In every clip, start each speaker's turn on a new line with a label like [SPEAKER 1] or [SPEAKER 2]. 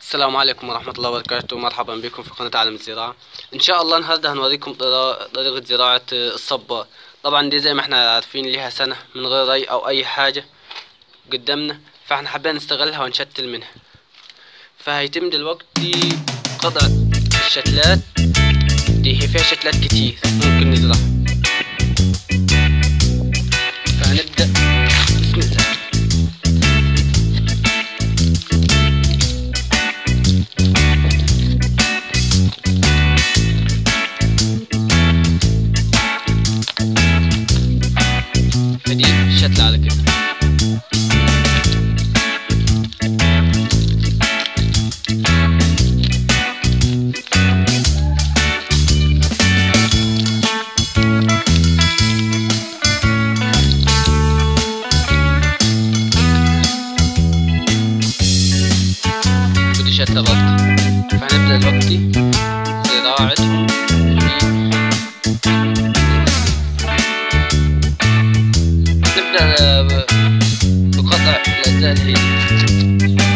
[SPEAKER 1] السلام عليكم ورحمة الله وبركاته مرحبا بكم في قناة عالم الزراعة ان شاء الله النهاردة هنوريكم طرا- طريقة زراعة الصبار طبعا دي زي ما احنا عارفين ليها سنة من غير ري او اي حاجة قدامنا فاحنا حابين نستغلها ونشتل منها فهيتم دلوقتي قطع الشتلات دي هي فيها شتلات كتير ممكن نزرعها فهنبدأ بسم الله فدي شتلة على كده ودي شتلة غلط فهنبدأ دلوقتي زراعتهم في نبدأ ب- بقطع الأجزاء الهيلة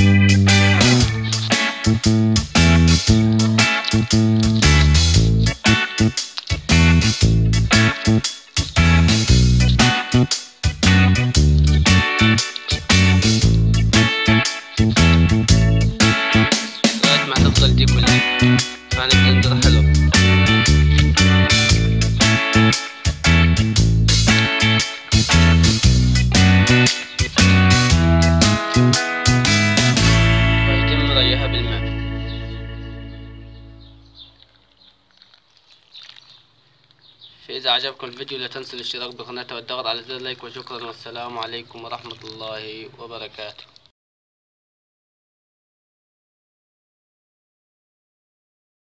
[SPEAKER 1] لغاية ما تفضل دي كلها فهنبدأ نزرع حلو ويتم ريها بالماء فإذا عجبكم الفيديو لا تنسوا الاشتراك بالقناة والضغط على زر اللايك وشكرا والسلام عليكم ورحمة الله وبركاته